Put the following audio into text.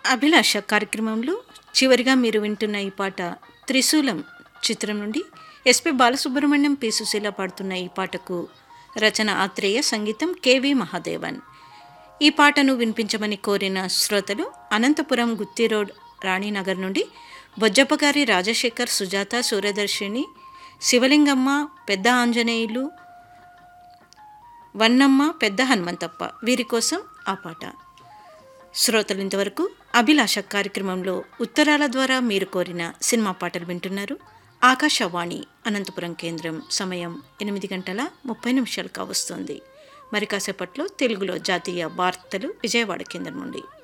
అభిలాష కార్యక్రమంలో చివరిగా మీరు వింటున్న ఈ పాట త్రిశూలం చిత్రం నుండి ఎస్పి బాలసుబ్రహ్మణ్యం పి సుశీల పాడుతున్న ఈ పాటకు రచన ఆత్రేయ సంగీతం కెవి మహాదేవన్ ఈ పాటను వినిపించమని కోరిన శ్రోతలు అనంతపురం గుత్తి రోడ్ రాణినగర్ నుండి బొజ్జప్పగారి రాజశేఖర్ సుజాత సూర్యదర్శిని శివలింగమ్మ పెద్ద ఆంజనేయులు వన్నమ్మ పెద్ద హనుమంతప్ప వీరి కోసం ఆ పాట శ్రోతలు ఇంతవరకు అభిలాష కార్యక్రమంలో ఉత్తరాల ద్వారా మీరు కోరిన సినిమా పాటలు వింటున్నారు ఆకాశవాణి అనంతపురం కేంద్రం సమయం ఎనిమిది గంటల ముప్పై నిమిషాలు కావస్తుంది మరి కాసేపట్లో తెలుగులో జాతీయ వార్తలు విజయవాడ కేంద్రం నుండి